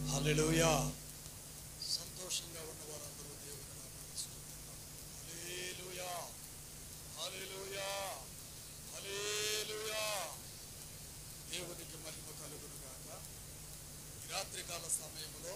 హల్లెలూయా సంతోషంగా ఉన్న వారందరూ దేవుని నామాన్ని స్తుతిద్దాం. హల్లెలూయా హల్లెలూయా హల్లెలూయా దేవునికి మహిమ కలుగును గాక ఈ రాత్రికాల సమయంలో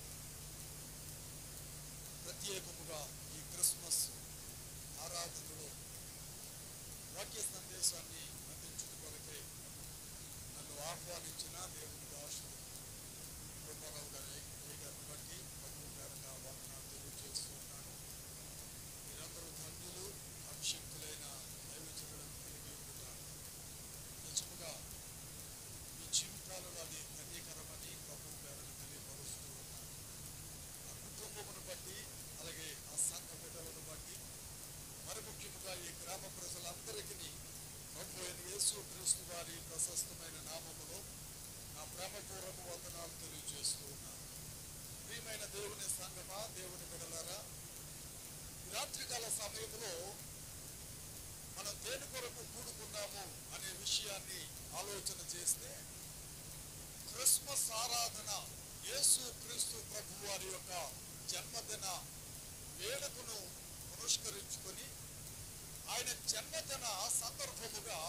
ప్రత్యేకముగా ఈ క్రిస్మస్ ఆరాధనలో వాక్య సందేశాన్ని అందించుట కొరకై నన్ను ఆహ్వానించిన దేవుని దాసుడు బృందారావు గారి గారిని బట్టి ప్రభువు పేరట వందనాలు తెలియజేస్తున్నాను మీరందరూ ధన్యులు అభిషక్తులైన దైవజనులను కలిగి ఉంటారు నిజముగా మీ జీవితాలలో అది ధన్యకరమని ప్రభువు పేరట తెలియపరుస్తూ ఉన్నాను ఆ కుటుంబమును బట్టి అలాగే ఆ సంఘ బిడ్డలను బట్టి మరి ముఖ్యముగా ఈ గ్రామ ప్రజలందరికీ ప్రభు అయిన యేసు క్రీస్తు వారి ప్రశస్తమైన నామములో నా ప్రేమపూర్వక వందనాలు తెలియజేస్తూ ఉన్నాను ప్రియమైన దేవుని సంగమా దేవుని బిడలారా ఈ రాత్రికాల సమయంలో మనం దేని కొరకు కూడుకున్నాము అనే విషయాన్ని ఆలోచన చేస్తే క్రిస్మస్ ఆరాధన యేసు క్రీస్తు ప్రభు వారి యొక్క జన్మదిన వేడుకను పురస్కరించుకొని ఆయన జన్మదిన సందర్భముగా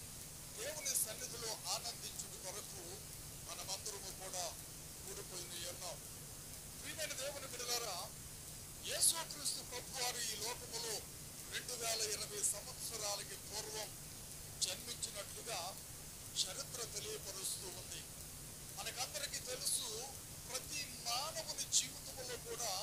దేవుని సన్నిధిలో ఆనందించుట కొరకు మనమందరము కూడా కూడిపోయిన ఉన్నాం ప్రియమైన దేవుని బిడలారా యేసుక్రీస్తు ప్రభు వారు ఈ లోకములో రెండు వేల ఇరవై సంవత్సరాలకి పూర్వం జన్మించినట్లుగా చరిత్ర తెలియపరుస్తూ ఉంది మనకందరికీ తెలుసు ప్రతి మానవుని జీవితంలో కూడా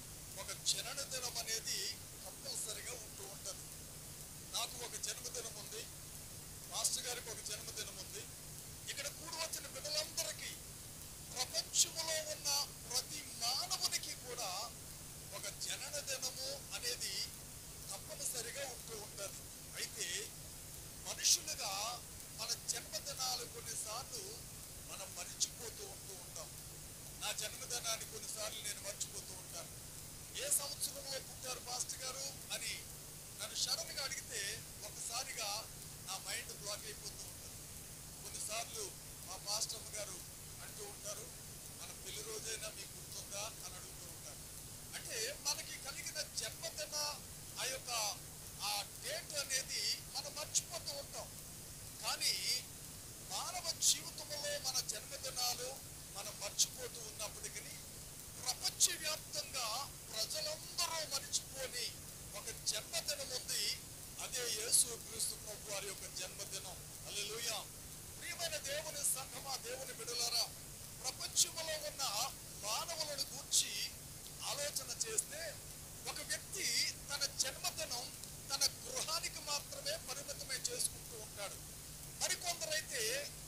ఒక జనన దినం అనేది కంపల్సరిగా ఉంటూ ఉంటది నాకు ఒక జన్మదినం ఉంది మాస్టర్ గారికి ఒక జన్మదినం ఉంది ఇక్కడ కూడి వచ్చిన బిడ్డలందరికీ ప్రపంచంలో ఉన్న ప్రతి మానవునికి కూడా ఒక జనన దినము అనేది తప్పనిసరిగా ఉంటూ ఉంటది అయితే మనుషులుగా మన జన్మదినాలు కొన్నిసార్లు మనం మర్చిపోతూ ఉంటూ ఉంటాం నా జన్మదినాన్ని కొన్నిసార్లు నేను మర్చిపోతూ ఉంటాను ఏ సంవత్సరంలో పుట్టారు పాస్టర్ గారు అని నన్ను సడన్ గా అడిగితే ఒకసారిగా నా మైండ్ బ్లాక్ అయిపోతూ ఉంటుంది కొన్నిసార్లు మా పాస్టర్ గారు అంటూ ఉంటారు మన పెళ్లి రోజైనా మీకు గుర్తుందా అని అడుగుతూ ఉంటారు అంటే మనకి కలిగిన జన్మదిన ఆ యొక్క ఆ డేట్ అనేది మనం మర్చిపోతూ ఉంటాం కానీ మానవ జీవితంలో మన జన్మదినాలు మనం మర్చిపోతూ ఉన్నప్పటికీ ప్రపంచవ్యాప్తంగా ప్రజలందరూ మర్చిపోని ఒక జన్మదినం ఉంది అదే యేసు క్రీస్తు ప్రభు వారి యొక్క జన్మదినం హల్లెలూయా ప్రియమైన దేవుని సంఘమా దేవుని బిడలారా ప్రపంచంలో ఉన్న మానవులను గూర్చి ఆలోచన చేస్తే ఒక వ్యక్తి తన జన్మదినం తన గృహానికి మాత్రమే పరిమితమై చేసుకుంటూ ఉంటాడు మరికొందరైతే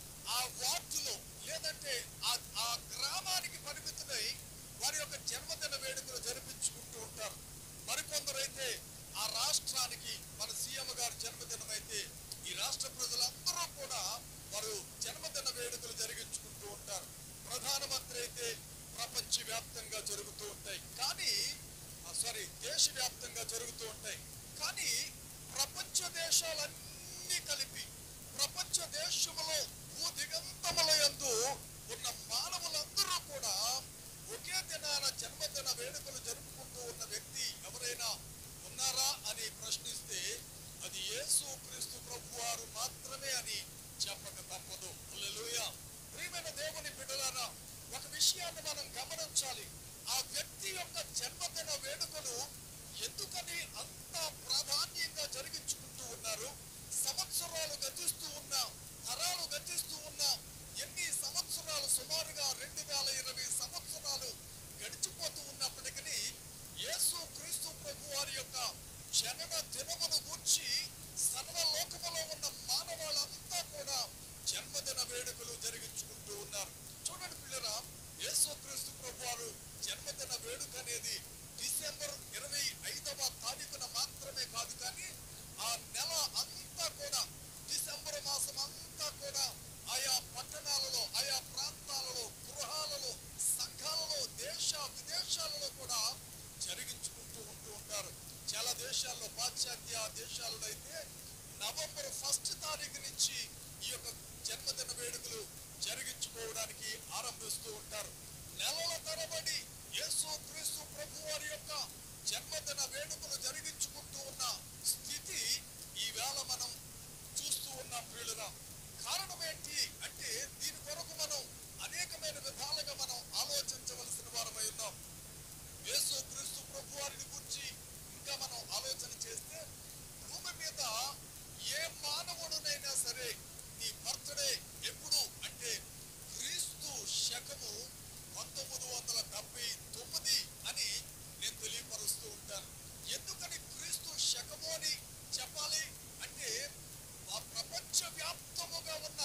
ఆ వార్డులో లేదంటే ఆ ఆ గ్రామానికి పరిమితమై వారి యొక్క జన్మదిన వేడుకలు జరిపించుకుంటూ ఉంటారు మరికొందరైతే ఆ రాష్ట్రానికి మన సీఎం గారి జన్మదినం అయితే ఈ రాష్ట్ర ప్రజలందరూ కూడా వారు జన్మదిన వేడుకలు జరిగించుకుంటూ ఉంటారు ప్రధానమంత్రి అయితే ప్రపంచ వ్యాప్తంగా జరుగుతూ ఉంటాయి కానీ సారీ దేశవ్యాప్తంగా జరుగుతూ ఉంటాయి కానీ ప్రపంచ దేశాలన్నీ కలిపి ప్రపంచ దేశములో భూదిగంతముల యందు ఉన్న మానవులందరూ కూడా ఒకే దినాన జన్మదిన వేడుకలు జరుపుకుంటూ ఉన్న వ్యక్తి ఎవరైనా ఉన్నారా అని ప్రశ్నిస్తే అది యేసు క్రీస్తు ప్రభు వారు మాత్రమే అని చెప్పక తప్పదు హల్లెలూయా ప్రియమైన దేవుని బిడ్డలారా ఒక విషయాన్ని మనం గమనించాలి ఆ వ్యక్తి యొక్క జన్మదిన వేడుకలు ఎందుకని అంత ప్రాధాన్యంగా జరిగించుకుంటూ ఉన్నారు సంవత్సరాలు గతిస్తూ ఉన్న తరాలు గతిస్తూ ఉన్న ఎన్ని సంవత్సరాలు సుమారుగా రెండు వేల ఇరవై సంవత్సరాలు గడిచిపోతూ ఉన్నప్పటికీ యేసు క్రీస్తు ప్రభు వారి యొక్క జనన దినమును గూర్చి సర్వలోకములో ఉన్న మానవాళ్ళంతా కూడా జన్మదిన వేడుకలు జరిగించుకుంటూ ఉన్నారు చూడండి పిల్లరా యేసు క్రీస్తు ప్రభు వారు జన్మదిన వేడుక అనేది డిసెంబర్ ఇరవై ఐదవ తారీఖున మాత్రమే కాదు కానీ ఆ నెల అంతా కూడా డిసెంబర్ మాసం అంతా కూడా ఆయా పట్టణాలలో ఆయా ప్రాంతాలలో గృహాలలో సంఘాలలో దేశ విదేశాలలో కూడా జరిగించుకుంటూ ఉంటూ ఉంటారు చాలా దేశాల్లో పాశ్చాత్య దేశాలలో అయితే నవంబర్ ఫస్ట్ తారీఖు నుంచి ఈ యొక్క జన్మదిన వేడుకలు జరిగించుకోవడానికి ఆరంభిస్తూ ఉంటారు నెల నెలల తరబడి యేసు క్రీస్తు ప్రభు వారి యొక్క జన్మదిన వేడుకలు జరిగించుకుంటూ ఉన్న స్థితి ఈవేళ మనం చూస్తూ ఉన్నాం ప్రియులుగా కారణం ఏంటి అంటే దీని కొరకు మనం అనేకమైన విధాలుగా మనం ఆలోచించవలసిన వారమై ఉన్నాం యేసు క్రీస్తు ప్రభు వారిని గురించి ఇంకా మనం ఆలోచన చేస్తే భూమి మీద ఏ మానవుడునైనా సరే నీ బర్త్డే ఎప్పుడు అంటే క్రీస్తు శకము పంతొమ్మిది వందల డెబ్బై తొమ్మిది అని నేను తెలియపరుస్తూ ఉంటాను ఎందుకని క్రీస్తు శకము అని చెప్పాలి అంటే ఆ ప్రపంచ వ్యాప్తముగా ఉన్న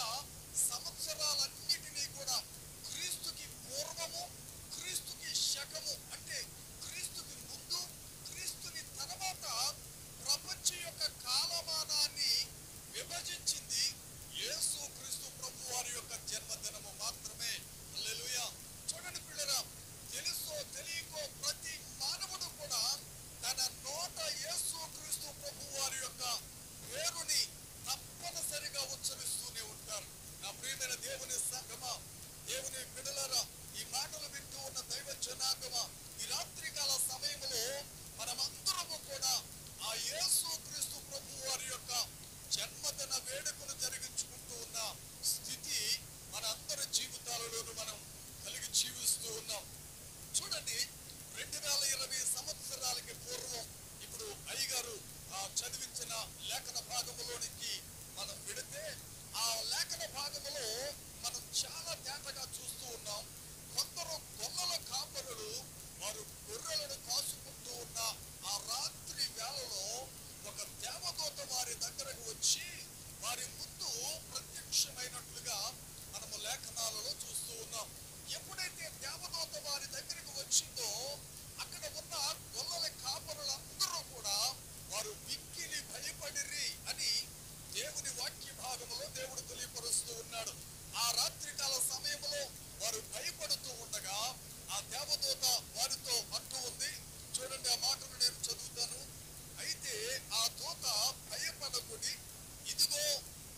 సంవత్సరాలన్నిటినీ కూడా క్రీస్తుకి పూర్వము క్రీస్తుకి శకము అంటే క్రీస్తుకి ముందు క్రీస్తుని తర్వాత ప్రపంచ యొక్క కాలమానాన్ని విభజించింది యేసు క్రీస్తు ప్రభు వారి యొక్క జన్మదినము మాత్రమే హల్లెలూయా చూడండి పిల్లరా తెలుసో తెలియకో ప్రతి మానవుడు కూడా తన నోట యేసు క్రీస్తు ప్రభు వారి యొక్క పేరుని తప్పనిసరిగా ఉచ్చరిస్తూనే ఉంటారు నా ప్రియమైన దేవుని సంగమా దేవుని బిడలరా ఈ మాటలు వింటూ ఉన్న దైవ జనాంగమా ఈ రాత్రికాల సమయంలో మనమందరము కూడా ఆ యేసు క్రీస్తు ప్రభు వారి యొక్క జన్మదిన వేడుకలు జరిగించుకుంటూ ఉన్న స్థితి మనందరి జీవితాలలోనూ మనం కలిగి జీవిస్తూ ఉన్నాం చూడండి రెండు వేల ఇరవై సంవత్సరాలకి పూర్వం ఇప్పుడు అయ్యగారు ఆ చదివించిన లేఖన భాగములోనికి మనం విడితే ఆ లేఖన భాగములో మనం చాలా తేటగా చూస్తూ ఉన్నాం కొందరు గొల్లల కాపరులు వారు గొర్రెలను కాసుకుంటూ ఉన్న ఆ రాత్రి వేళలో ఒక దేవదూత వారి దగ్గరకు వచ్చి వారి ముందు ప్రత్యక్షమైనట్లుగా మనము లేఖనాలలో చూస్తూ ఉన్నాం ఎప్పుడైతే దేవదూత వారి దగ్గరకు వచ్చిందో అక్కడ ఉన్న గొల్లల కాపరులందరూ కూడా వారు మిక్కిలి భయపడిరి అని దేవుని వాక్య భాగములో దేవుడు తెలియపరుస్తూ ఉన్నాడు ఆ రాత్రికాల సమయంలో వారు భయపడుతూ ఉండగా ఆ దేవదూత వారితో అంటూ ఉంది చూడండి ఆ మాటను నేను చదువుతాను అయితే ఆ దూత భయపడకుడి ఇదిగో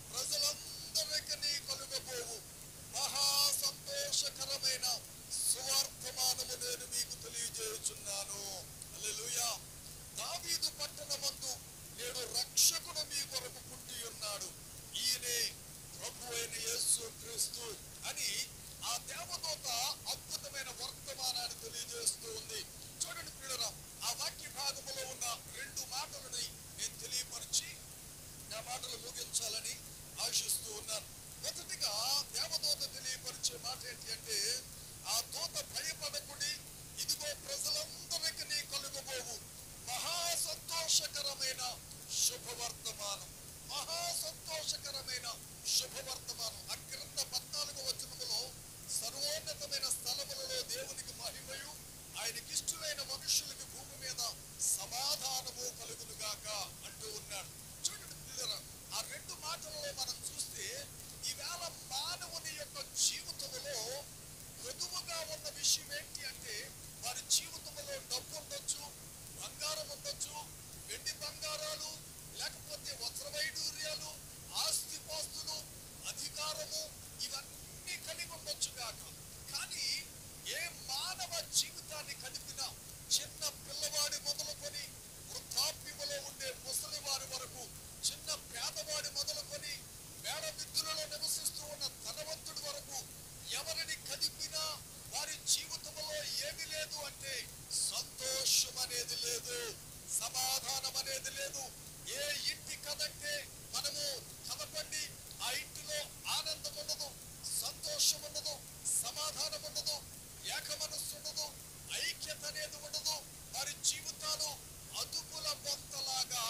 ప్రజలందరికీ కలుగబోవు మహా సంతోషకరమైన సువార్తమానము నేను మీకు తెలియజేయుచున్నాను హల్లెలూయా దావీదు పట్టణమందు నేడు రక్షకుడు మీ కొరకు పుట్టి ఉన్నాడు ఈయనే ప్రభు అయిన యేసు క్రీస్తు అని ఆ దేవదూత అద్భుతమైన వర్తమానాన్ని తెలియజేస్తూ ఉంది చూడండి ప్రియులరా ఆ వాక్య భాగములో ఉన్న రెండు మాటలని నేను తెలియపరిచి నా మాటలు ముగించాలని ఆశిస్తూ ఉన్నాను మొదటిగా దేవదూత తెలియపరిచే మాట ఏంటి అంటే ఆ దూత భయపడకుడి ఇదిగో ప్రజలందరికీ నీ కలుగబోవు మహా సంతోషకరమైన శుభవర్తమానం మహా సంతోషకరమైన శుభవర్తమానం ఆ క్రింద పద్నాలుగు వచనములో సర్వోన్నతమైన స్థలములలో దేవునికి మహిమయు ఆయనకి ఇష్టమైన మనుషులకి భూమి మీద సమాధానము కలుగును గాక అంటూ ఉన్నాడు చూడండి ప్రియులారా, ఆ రెండు మాటలలో మనం చూస్తే ఈవేళ మానవుని యొక్క జీవితంలో పొదువుగా ఉన్న విషయం ఏంటి అంటే వారి జీవితంలో డబ్బు ఉండొచ్చు బంగారం ఉండొచ్చు వెండి బంగారాలు లేకపోతే వజ్ర వైడూర్యాలు ఆస్తిపాస్తులు అధికారము ఇవన్నీ కలిగి ఉండొచ్చు కాక కానీ ఏ మానవ జీవితాన్ని కలిపిన చిన్న పిల్లవాడి మొదలుకొని వృద్ధాప్యములో ఉండే ముసలి వారి వరకు చిన్న పేదవాడి మొదలుకొని మేడ విద్యులలో నివసిస్తూ ఉన్న ధనవంతుడి వరకు ఎవరిని కదిపినా వారి జీవితంలో ఏమి లేదు అంటే సంతోషం అనేది లేదు సమాధానం అనేది లేదు ఏ ఇంటి కదంటే మనము కదపండి ఆ ఇంటిలో ఆనందం ఉండదు సంతోషం ఉండదు సమాధానం ఉండదు ఏక మనస్సు ఉండదు ఐక్యత అనేది ఉండదు వారి జీవితాలు అదుపుల బొంతలాగా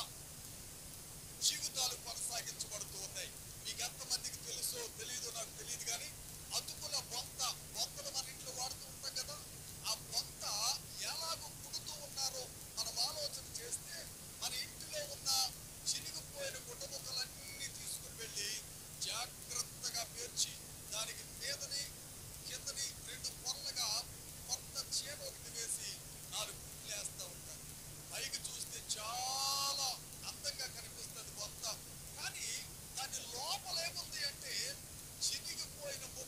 జీవితాలు కొనసాగించబడుతూ ఉన్నాయి మీకు ఎంతమందికి తెలుసో తెలియదో నాకు తెలియదు కానీ అతుకుల బొంత బొంతలు మన ఇంట్లో వాడుతూ ఉంటాం కదా ఆ బొంత ఎలాగో కుడుతూ ఉన్నారో మనం ఆలోచన చేస్తే మన ఇంటిలో ఉన్న చినిగిపోయిన గుడ్డ ముక్కలన్నీ తీసుకుని వెళ్ళి జాగ్రత్తగా పేర్చి దానికి మీదని కిందని రెండు పొరలుగా కొత్త చీర ఒకటి వేసి నాలుగు కుట్లు వేస్తూ ఉంటారు పైకి చూస్తే చాలా అందంగా కనిపిస్తుంది బొంత కానీ దాని లోపల ఏముంది అంటే చినిగిపోయిన ముక్క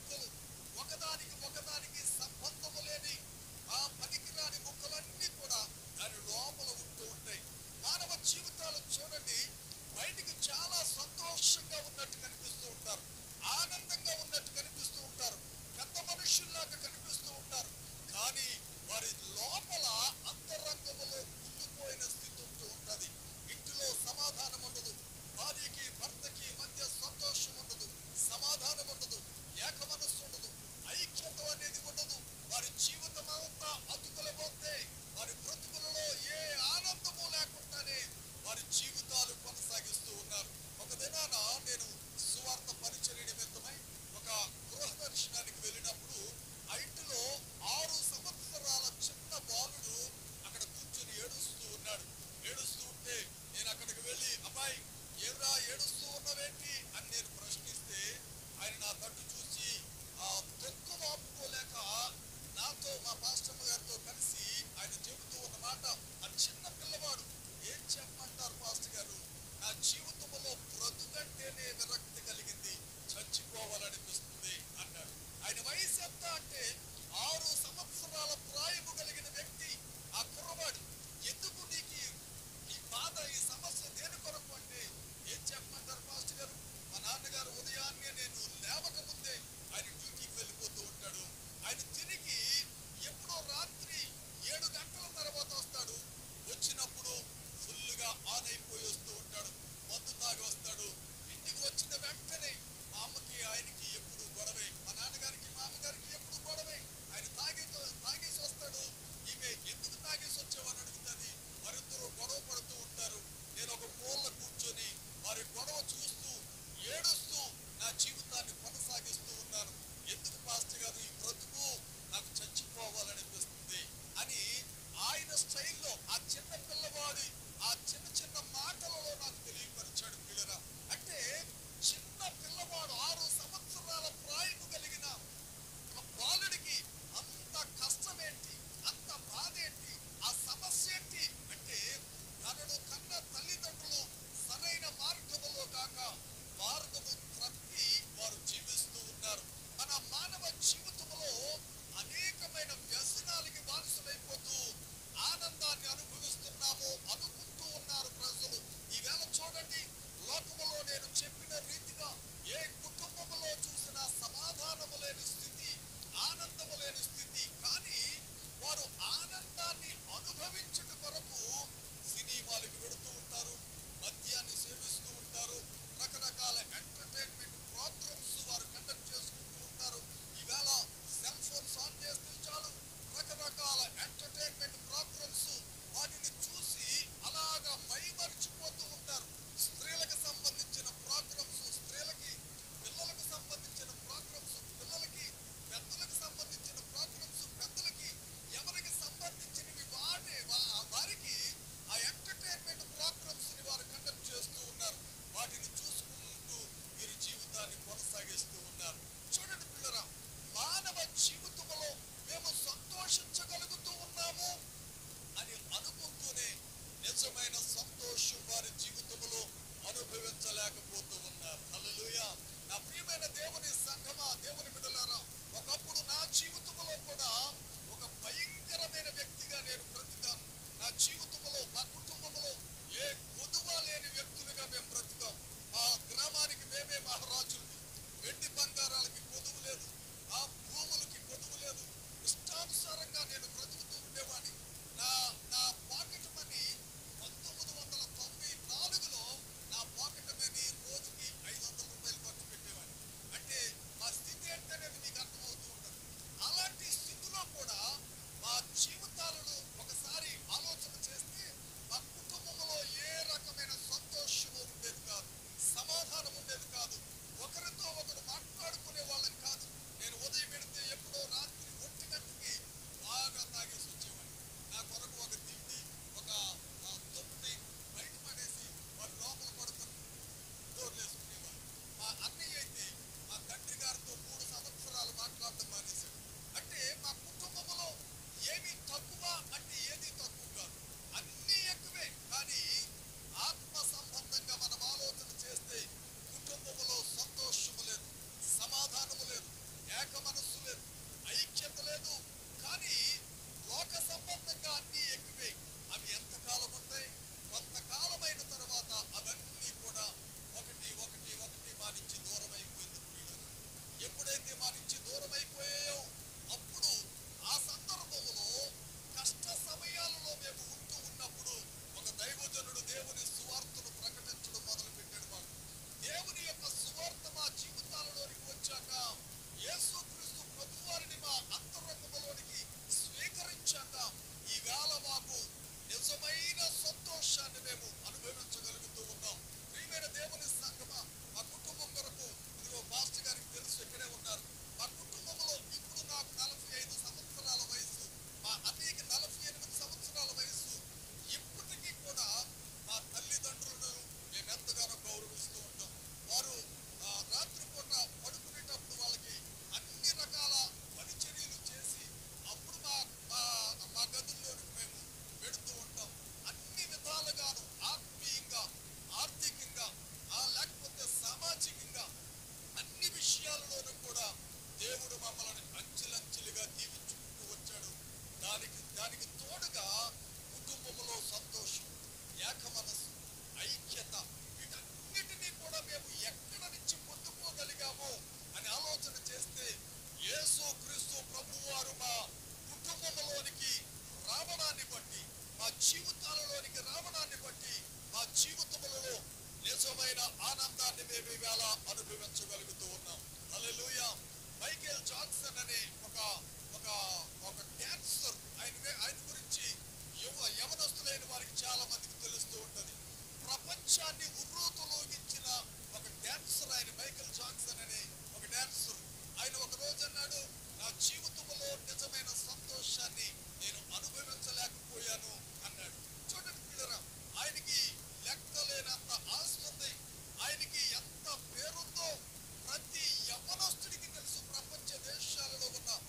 నిజమైన ఆనందాన్ని మేము ఈవేళ అనుభవించగలుగుతూ ఉన్నాం హల్లెలూయా మైకేల్ జాక్సన్ అనే ఒక ఒక ఒక డాన్సర్ ఆయన ఆయన గురించి యువ యవనస్తులైన వారికి చాలా మందికి తెలుస్తూ ఉంటది ప్రపంచాన్ని ఉర్రూతలోగించిన ఒక డాన్సర్ ఆయన మైకేల్ జాక్సన్ అనే ఒక డాన్సర్ ఆయన ఒక రోజు అన్నాడు నా జీవితంలో నిజమైన సంతోషాన్ని నేను అనుభవించలేకపోయాను అన్నాడు చూడండి పిల్లరా ఆయనకి లెక్కలేనంత ఆస్తి ఉంది ఆయనకి ఎంత పేరుందో ప్రతి యవనస్తుడికి తెలుసు ప్రపంచ దేశాలలో ఉన్న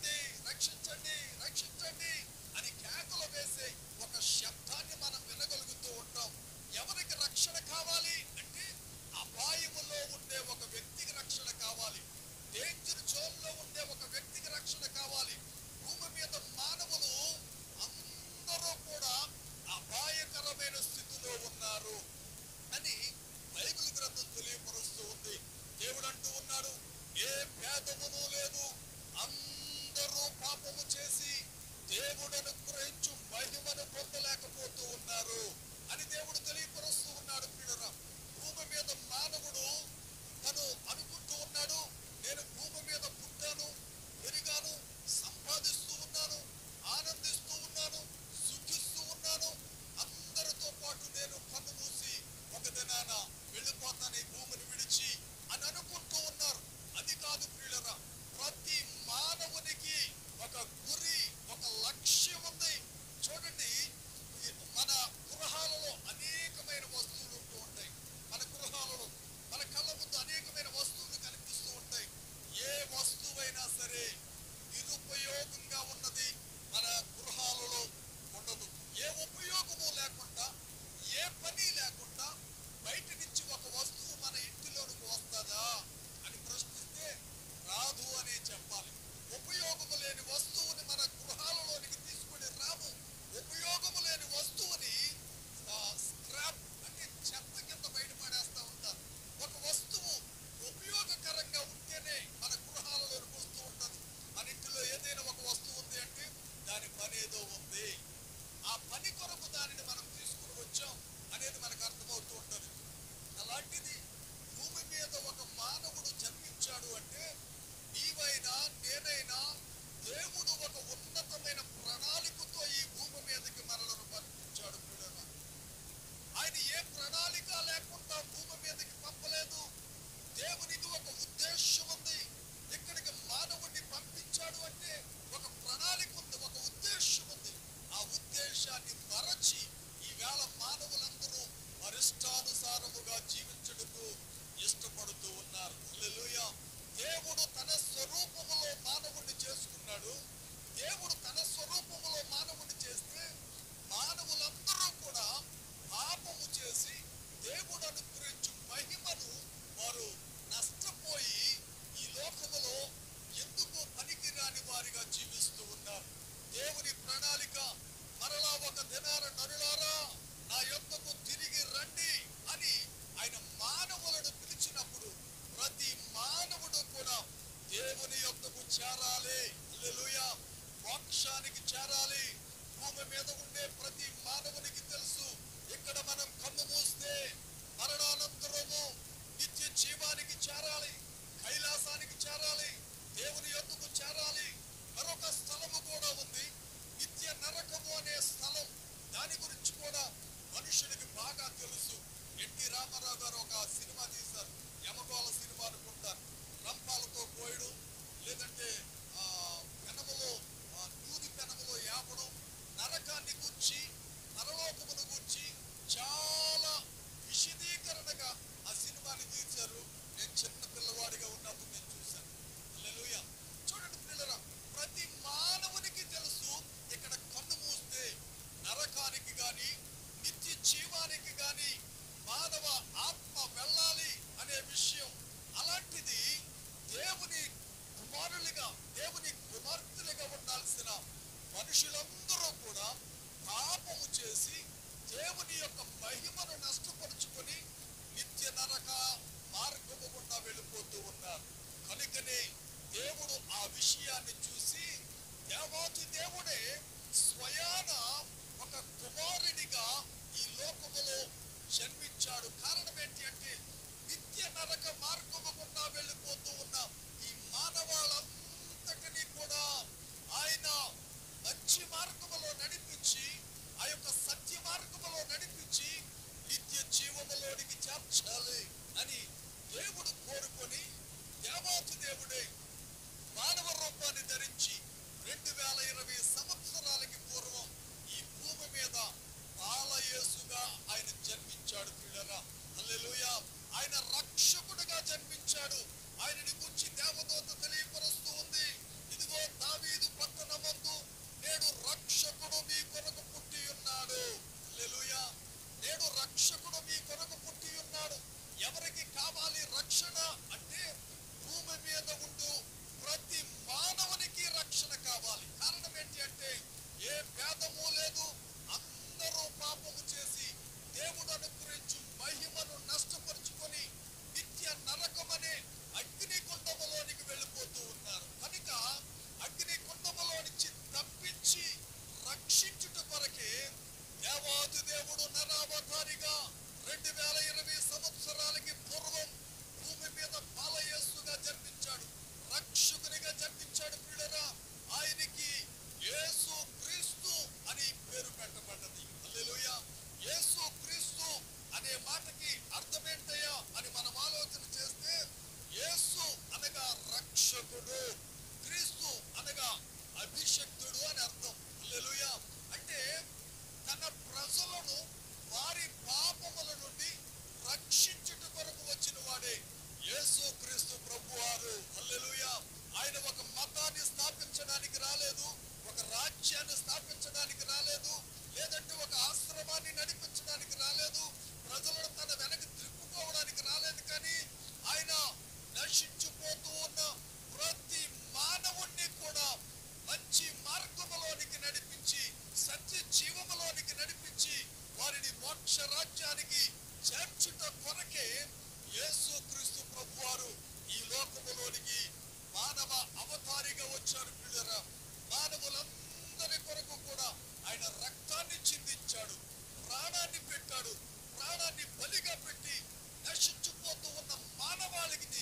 రక్షించండి రక్షించండి రక్షించండి అని కేకలు వేసే ఒక శబ్దాన్ని మనం వినగలుగుతూ ఉంటాం ఎవరికి రక్షణ కావాలి అంటే అపాయములో ఉండే ఒక వ్యక్తికి రక్షణ కావాలి డేంజర్ జోన్ లో ఉండే ఒక వ్యక్తికి రక్షణ కావాలి భూమి మీద మానవులు అందరూ కూడా అపాయకరమైన స్థితిలో ఉన్నారు అని బైబిల్ గ్రంథం తెలియపరుస్తూ ఉంది దేవుడు అంటూ ఉన్నాడు ఏ భేదమును లేదు అందరూ పాపము చేసి దేవుడను గ్రహించు మహిమను పొందలేకపోతూ ఉన్నారు అని దేవుడు తెలియపరుస్తూ ఉన్నాడు ప్రియులరా భూమి మీద మానవుడు తను అనుకుంటూ ఉన్నాడు నేను భూమి మీద పుట్టాను పెరిగాను సంపాదిస్తూ ఉన్నాను ఆనందిస్తూ ఉన్నాను సుఖిస్తూ ఉన్నాను అందరితో పాటు నేను కన్ను మూసి ఒక దినాన వెళ్ళిపోతాను ఈ భూమిని విడిచి అని అనుకుంటూ ఉన్నారు అది కాదు ప్రియులరా ప్రతి మానవునికి ఒక గురి ఒక లక్ష్యం ఉంది చూడండి ఈ మన గృహాలలో అనేకమైన వస్తువులు ఉంటూ ఉంటాయి మన గృహాలలో మన కళ్ళ ముందు అనేకమైన వస్తువులు కనిపిస్తూ ఉంటాయి ఏ వస్తువైనా సరే నిరుపయోగంగా ఉన్నది మన గృహాలలో ఉండదు ఏ ఉపయోగము లేకుండా ఏ పని లేకుండా బయట నుంచి ఒక వస్తువు మన ఇంటిలోనికి వస్తుందా అని ప్రశ్నిస్తే రాదు అనే చెప్పాలి ఉపయోగము లేని వస్తువుని మన గృహాలలోనికి తీసుకుని రాము ఉపయోగము లేని వస్తువుని స్క్రాప్ అంటే చెత్త కింద బయట పడేస్తా ఉంటారు ఒక వస్తువు ఉపయోగకరంగా ఉంటేనే మన గృహాలలోకి వస్తూ ఉంటుంది మన ఇంటిలో ఏదైనా ఒక వస్తువు ఉంది అంటే దాని పని ఏదో ఉంది ఆ పని కొరకు దానిని మనం తీసుకుని వచ్చాం అనేది మనకు అర్థమవుతూ ఉంటుంది అలాంటిది భూమి మీద ఒక మానవుడు జన్మించాడు అంటే నీవైనా నేనైనా దేవుడు ఒక ఉన్నతమైన ప్రణాళికతో ఈ భూమి మీదకి మనలను పంపించాడు పిల్లలు ఆయన ఏ ప్రణాళిక లేకుండా భూమి మీదకి పంపలేదు దేవునికి ఒక ఉద్దేశం ఉంది ఇక్కడికి మానవుడిని పంపించాడు అంటే ఒక ప్రణాళిక ఉంది ఒక ఉద్దేశం ఉంది ఆ ఉద్దేశాన్ని మరచి ఈవేళ మానవులందరూ మరిష్టానుసారముగా జీవించడకు ఇష్టపడుతూ ఉన్నారు హల్లెలూయా దేవుడు తన స్వరూపములో మానవుడిని చేసుకున్నాడు దేవుడు తన స్వరూపములో మానవుడిని చేస్తే మానవులందరూ కూడా పాపము చేసి దేవుడు అనుగ్రహించు మహిమను వారు నష్టపోయి ఈ లోకములో ఎందుకు పనికిరాని వారిగా జీవిస్తూ ఉన్నారు దేవుని ప్రణాళిక మరలా ఒక దినార నరులారా నా యొక్కకు తిరిగి రండి అని ఆయన మానవులను పిలిచినప్పుడు ప్రతి మానవుడు కూడా దేవుని యొక్కకు చేరాలి హల్లెలూయా మోక్షానికి చేరాలి భూమి మీద ఉండే ప్రతి మానవునికి తెలుసు ఇక్కడ మనం కన్ను మూస్తే మరణానంతరము నిత్య జీవానికి చేరాలి కైలాసానికి చేరాలి దేవుని యొక్కకు చేరాలి మరొక స్థలము కూడా ఉంది నిత్య నరకము అనే స్థలం దాని గురించి కూడా మనుషునికి బాగా తెలుసు ఎన్టీ రామారావు గారు ఒక సినిమా తీశారు యమగోళ సినిమా అనుకుంటారు రంపాలతో కోయడం లేదంటే ఆ, పెనములో ఆ, నూనె పెనములో యాపడం నరకాన్ని గుర్చి నరలోకమును గుర్చి చాలా విశదీకరణగా ఆ సినిమాని తీశారు నేను చిన్న పిల్లవాడిగా ఉన్నప్పుడు నేను చూశాను హల్లెలూయా చూడండి పిల్లరా ప్రతి మానవునికి తెలుసు ఇక్కడ కన్ను మూస్తే నరకానికి గాని నిత్య జీవానికి గాని మానవ ఆత్మ వెళ్ళాలి అనే విషయం అలాంటిది దేవుని కుమారులుగా దేవుని కుమార్తెలుగా ఉండాల్సిన మనుషులందరూ కూడా పాపము చేసి దేవుని యొక్క మహిమను నష్టపరుచుకొని నిత్య నరక మార్గము గుండా వెళ్ళిపోతూ ఉన్నారు కనుకనే దేవుడు ఆ విషయాన్ని చూసి దేవాతి దేవుడే స్వయాన ఒక కుమారునిగా ఈ లోకములో జన్మించాడు కారణం ఏంటి అంటే నిత్య నరక మార్గము గుండా వెళ్ళిపోతూ ఉన్న ఈ మానవాళంతటినీ కూడా ఆయన మంచి మార్గములో నడిపించి ఆ యొక్క సత్య మార్గములో నడిపించి నిత్య జీవములోనికి చేర్చాలి అని దేవుడు కోరుకొని దేవాతి దేవుడే మానవ రూపాన్ని ధరించి రెండు వేల ఇరవై సంవత్సరాలకి పూర్వం ఈ భూమి మీద బాలయేసుగా ఆయన జన్మించాడు పిల్లరా హల్లెలూయా ఆయన రక్షకుడుగా జన్మించాడు ఆయనని గురించి దేవదూత తెలియపరుస్తూ హల్లెలూయా అంటే తన ప్రజలను వారి పాపముల నుండి రక్షించుట కొరకు వచ్చిన వాడే యేసు క్రీస్తు ప్రభువారు హల్లెలూయా ఆయన ఒక మతాన్ని స్థాపించడానికి రాలేదు ఒక రాజ్యాన్ని స్థాపించడానికి రాలేదు లేదంటే ఒక ఆశ్రమాన్ని నడిపించడానికి రాలేదు ప్రజలను తన వెనక త్రిప్పుకోవడానికి రాలేదు కానీ ఆయన నశించిపోతూ ఉన్న ప్రతి మానవుణ్ణి కూడా మంచి మార్గములోనికి నడిపించి సత్య జీవములోనికి నడిపించి వారిని మోక్ష రాజ్యానికి చేర్చుట కొరకే యేసు క్రీస్తు ప్రభువారు ఈ లోకములోనికి మానవ అవతారిగా వచ్చారు పిల్లరా మానవులందరి కొరకు కూడా ఆయన రక్తాన్ని చిందించాడు ప్రాణాన్ని పెట్టాడు ప్రాణాన్ని బలిగా పెట్టి నశించిపోతూ ఉన్న మానవాళిని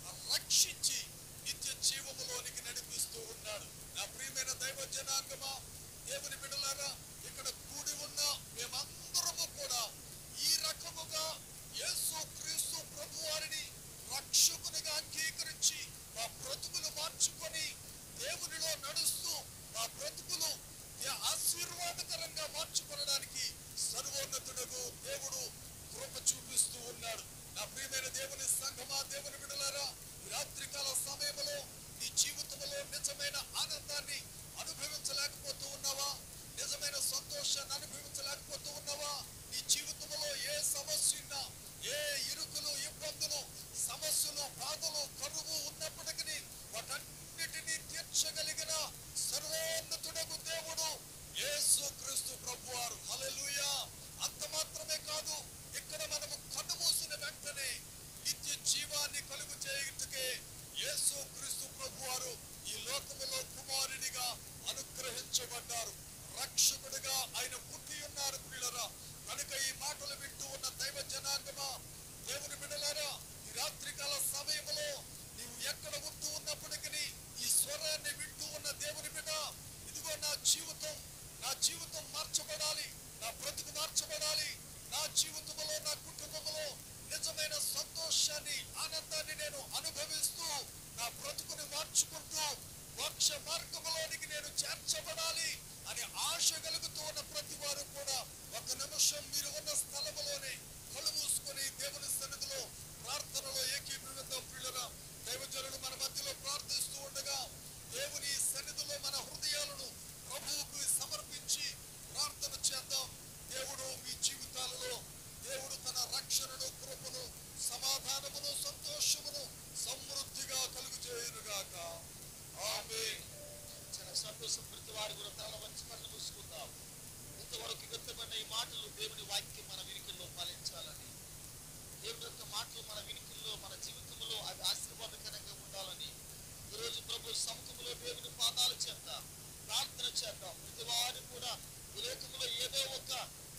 రక్షించి నిత్య జీవములోనికి నడిపిస్తూ ఉన్నాడు నా ప్రియమైన దైవ జనాంగమా దేవుని బిడ్డలారా ఇక్కడ కూడి ఉన్న మేమందరము కూడా ఈ రకముగా యేసు క్రీస్తు ప్రభు వారిని రక్షకునిగా అంగీకరించి మా బ్రతుకులు మార్చుకొని దేవునిలో నడుస్తూ మా బ్రతుకులు ఏ ఆశీర్వాదకరంగా మార్చుకోవడానికి సర్వోన్నతుడకు దేవుడు కృప చూపిస్తూ ఉన్నాడు నా ప్రియమైన దేవుని సంఘమా దేవుని బిడ్డలారా ఈ రాత్రికాల సమయంలో నీ జీవితంలో నిజమైన ఆనందాన్ని అనుభవించలేకపోతూ ఉన్నావా నిజమైన సంతోషాన్ని అనుభవించలేకపోతూ ఉన్నావా నీ జీవితంలో ఏ సమస్య ఉన్నా ఏ ఇరుకులు ఇబ్బందులు సమస్యలు బాధలు కరువు ఉన్నప్పటికీ వాటన్నిటినీ తీర్చగలిగిన సర్వోన్నతుడకు దేవుడు యేసు క్రీస్తు ప్రభువారు హల్లెలూయా అంత మాత్రమే కాదు ఇక్కడ మనము కన్ను మూసిన వెంటనే నిత్య జీవాన్ని కలుగు చేయుటకే యేసు క్రీస్తు ప్రభువారు ఈ లోకములో కుమారునిగా అనుగ్రహించబడ్డారు రక్షకుడిగా ఆయన పుట్టి ఉన్నారు పిల్లరా కనుక ఈ మాటలు వింటూ ఉన్న దైవ జనాంగమా దేవుని బిడ్డలారా ఈ రాత్రికాల సమయంలో నీవు ఎక్కడ ఉంటూ ఉన్నప్పటికీ ఈ స్వరాన్ని వింటూ ఉన్న దేవుని బిడ్డ ఇదిగో నా జీవితం నా జీవితం మార్చబడాలి నా బ్రతుకు మార్చబడాలి నా జీవితంలో నా కుటుంబంలో నిజమైన సంతోషాన్ని ఆనందాన్ని నేను అనుభవిస్తూ నా బ్రతుకుని మార్చుకుంటూ మోక్ష మార్గంలోనికి నేను చేర్చబడాలి అని ఆశ కలుగుతూ ఉన్న ప్రతి వారు కూడా ఒక నిమిషం మీరు ఉన్న స్థలములోనే కళ్ళు మూసుకొని దేవుని సన్నిధిలో ప్రార్థనలో ఏకీభవిద్దాం పిల్లరా దైవజనుడు మన మధ్యలో ప్రార్థిస్తూ ఉండగా దేవుని సన్నిధిలో మన హృదయాలను ప్రభువుకు సమర్పించి ప్రార్థన చేద్దాం దేవుడు మీ జీవితాలలో దేవుడు తన రక్షణను కృపను సమాధానమును సంతోషమును సమృద్ధిగా కలుగు చేయునుగాక ఆమేన్ చాలా సంతోషం ప్రతి వారు కూడా తల వంచి కళ్ళు మూసుకుందాం ఇంతవరకు వ్యక్తమైన ఈ మాటలు దేవుని వాక్యం మన వినికిల్లో ఫలించాలని దేవుని యొక్క మాటలు మన వినికిల్లో మన జీవితంలో అవి ఆశీర్వాదకరంగా ఉండాలని ఈరోజు ప్రభు సముఖంలో దేవుని పాదాలు చేద్దాం ప్రార్థన చేద్దాం ప్రతి వారు కూడా ఈ లోకంలో ఏదో ఒక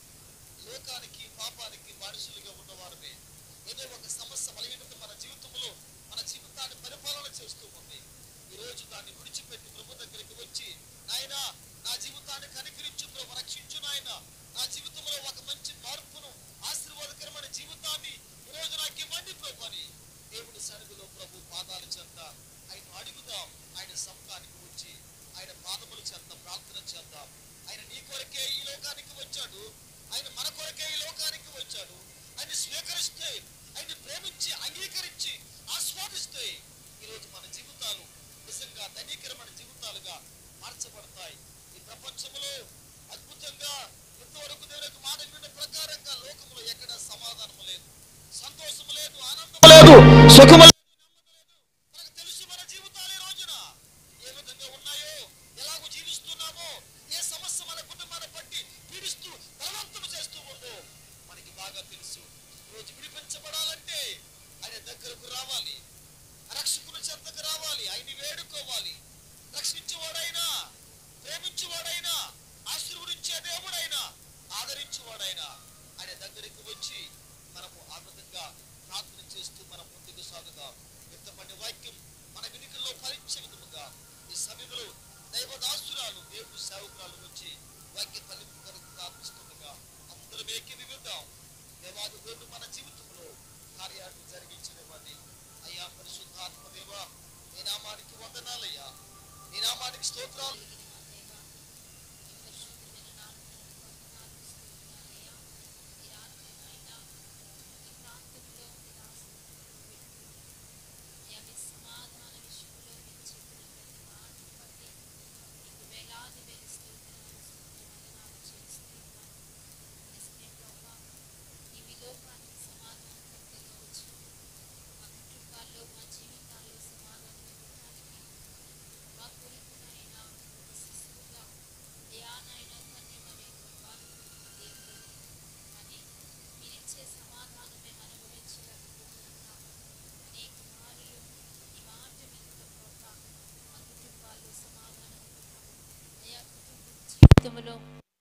లోకానికి పాపానికి బానిసలుగా ఉన్నవారమే ఏదో ఒక సమస్య బలహీనత మన జీవితంలో మన జీవితాన్ని పరిపాలన చేస్తూ ఉంది ఈ రోజు దాన్ని విడిచిపెట్టి ప్రభు దగ్గరికి వచ్చి నాయన నా జీవితాన్ని కనికరించు ప్రభు రక్షించు నాయన నా జీవితంలో ఒక మంచి మార్పును ఆశీర్వాదకరమైన జీవితాన్ని ఈ రోజు నాకు ఇవ్వండి ప్రభు అని దేవుడి సన్నిధిలో ప్రభు పాదాలు చెంత ఆయన అడుగుదాం ఆయన సముఖానికి వచ్చి ఆయన పాదములు చెంత ప్రార్థన చేద్దాం ఆయన నీ కొరకే ఈ లోకానికి వచ్చాడు ఆయన మన కొరకే ఈ లోకానికి వచ్చాడు ఆయన స్వీకరిస్తే ఆయన ప్రేమించి అంగీకరించి ఆస్వాదిస్తే ఈరోజు మన జీవితాలు నిజంగా ధనీకరమైన జీవితాలుగా మార్చబడతాయి ఈ ప్రపంచంలో అద్భుతంగా ఇంతవరకు దేవుని యొక్క మాట విన్న ప్రకారంగా లోకంలో ఎక్కడ సమాధానం లేదు సంతోషం లేదు ఆనందం లేదు సుఖము లేదు నెమ్మది లేదు మనకు తెలుసు మన జీవితాలు ఈ రోజున ఏ విధంగా ఉన్నాయో ఎలాగో జీవిస్తున్నామో ఏ సమస్య మన కుటుంబాన్ని బట్టి పీడిస్తూ బలవంతం చేస్తూ ఉందో మనకి బాగా తెలుసు రోజు విడిపించబడాలంటే ఆయన దగ్గరకు రావాలి రక్షకుని చెంతకు రావాలి ఆయన్ని వేడుకోవాలి రక్షించేవాడైనా ప్రేమించేవాడైనా ఆశీర్వదించే దేవుడైనా ఆదరించేవాడైనా ఆయన దగ్గరికి వచ్చి మనము ఆ విధంగా ప్రార్థన చేస్తూ మనం ముందుకు సాగుదాం ఎంతమంది వాక్యం మన వినికిల్లో ఫలించే విధముగా ఈ సమయంలో దైవదాసురాలు దేవుడు సేవకురాలు వచ్చి వాక్య ఫలింపు కొరకు ప్రార్థిస్తుండగా అందరం ఏకీవిద్దాం దేవాది దేవుడు మన జీవితంలో కార్యాన్ని జరిగించినవ్వండి అయ్యా పరిశుద్ధాత్మ దేవా నీ నామానికి వందనాలయ్యా నీ నామానికి స్తోత్రాలు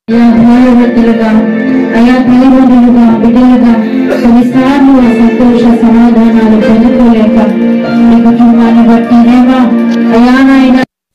అయా భార్యభర్తలుగా అయా తల్లిదండ్రులుగా బిడ్డలుగా కొన్నిసార్లు ఆ సంతోష సమాధానాలు పొందుకోలేక మీ కుటుంబాన్ని బట్టి దేవా అయా నాయన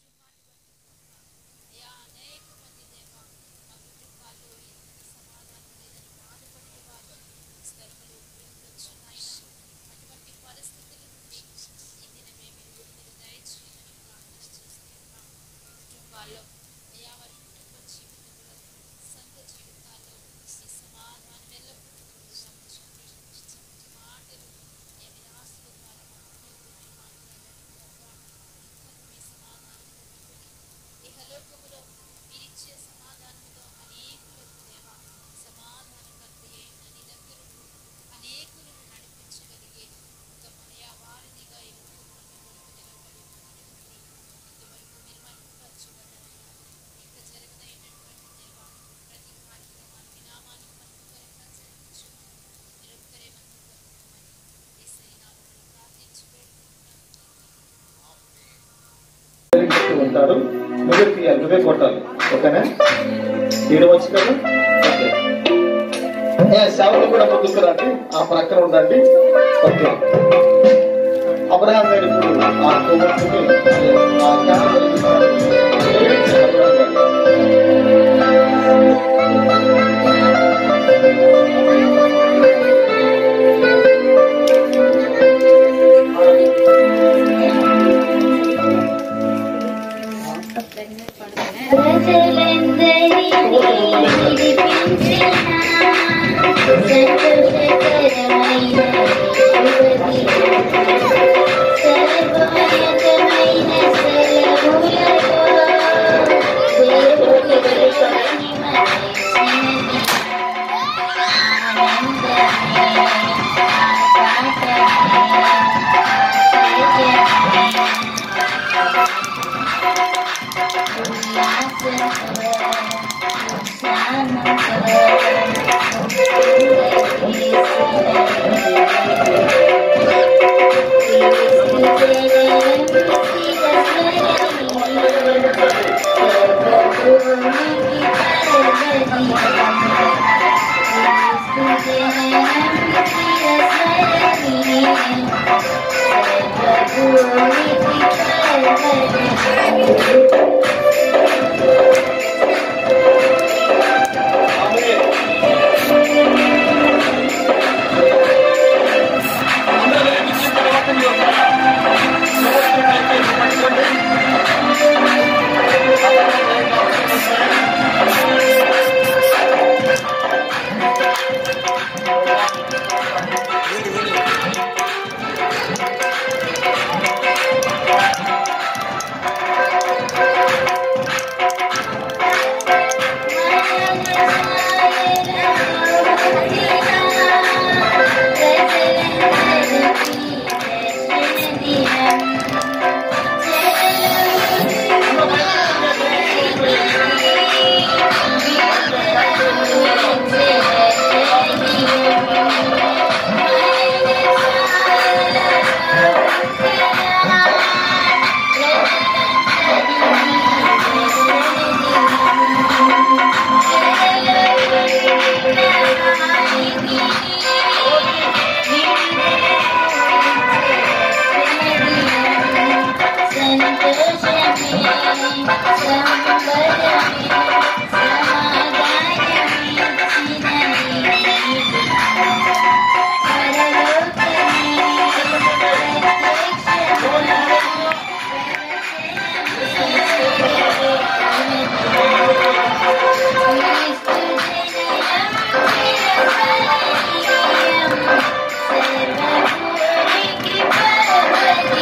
అయ్యా అనేక మంది దేవా మా కుటుంబాల్లో ఎంత సమాధానం లేదని బాధపడే వారు స్థలములు ఉండొచ్చు నాయన అటువంటి పరిస్థితుల నుండి ఈ దినమే మీరు విడుదల దయచేయమని ప్రార్థిస్తున్నాం కుటుంబాల్లో అయ్యా వారి కుటుంబ జీవితంలో సంఘ జీవితాల్లో ఈ సమాధానం ఎల్లప్పుడూ సంతోషించే మాటలు ఏ విలాసుల ద్వారా మా హృదయంలోకి మాట్లాడండి ప్రభా. మీ సమాధానం ఇహలోకములో మీరిచ్చే సమాధానంతో అనేకులకు దేవ సమాధానకర్త అయిన నీ దగ్గరకు అనేకులను నడిపించగలిగే ఒక మయా వారిదిగా ఈ లోకంలో నిలబడి ఉన్నటువంటి ఇంతవరకు మీరు మహిమపరచబడ్డారు ఇంకా జరగదైనటువంటి దేవ ప్రతి కార్యక్రమాన్ని నామానికి మహిమకరంగా జరిగించమని మీరు ఒక్కరే మహిమకరమని ఏసై నామములో ప్రార్థించి వేడుకుంటున్నాను చెప్తూ ఉంటారు నువ్వే తీయాలి నువ్వే కొట్టాలి ఓకేనా తీయడం వచ్చి కదా ఓకే ఏ, సేవలు కూడా ముందుకు రండి ఆ ప్రక్కన ఉండండి ఓకే అబ్రహాం గారు ఇప్పుడు ఆ కొవ్వొత్తుని, ఆ క్యామెరా వెలిగిస్తారు. వెలిగించండి అబ్రహాం గారు.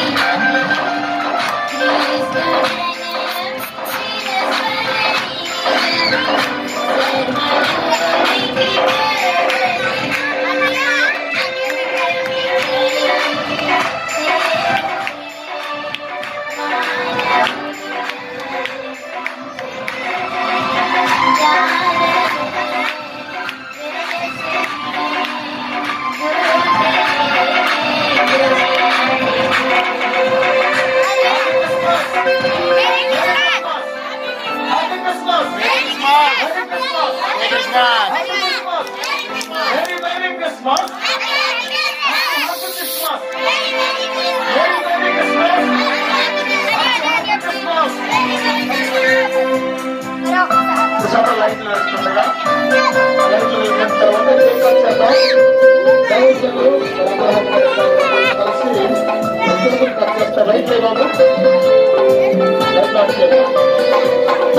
Thank Christmas Merry Merry Christmas. Happy Christmas. Merry Merry Christmas. Happy Christmas. సభ లైట్లు వేస్తుండగా లైట్లు వేసిన తర్వాత కేక్ కట్ చేద్దాం దైవజనులు రఘురామ గారు కలిసి అందరూ కట్ చేస్తారు లైట్లు బాబు లైట్లు ఆఫ్ చేద్దాం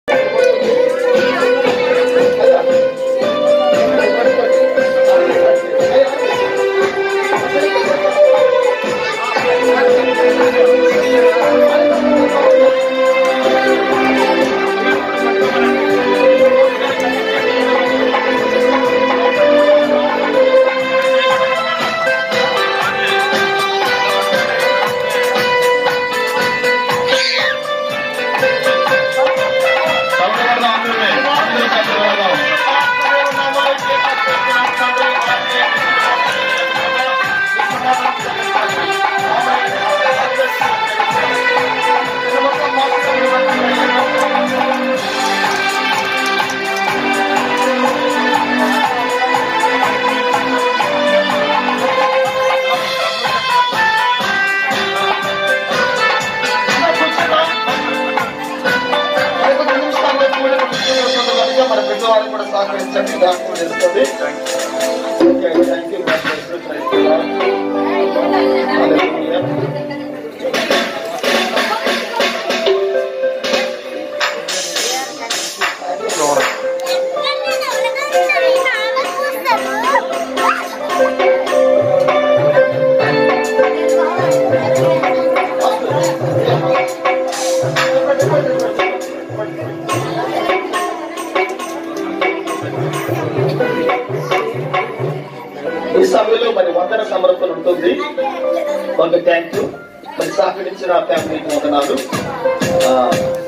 మరొక రెండు నిమిషాల్లో కూడా కూర్చొని కనుక మన పెద్దవాళ్ళు కూడా సహకరించండి డాక్టర్ చేస్తుంది ఓకే థ్యాంక్ యూ ఈ సభలో మరి వందన సమర్పణ ఉంటుంది ఒక థ్యాంక్ యూ మరి సహకరించిన ఫ్యామిలీకి వందనాలు ఆ,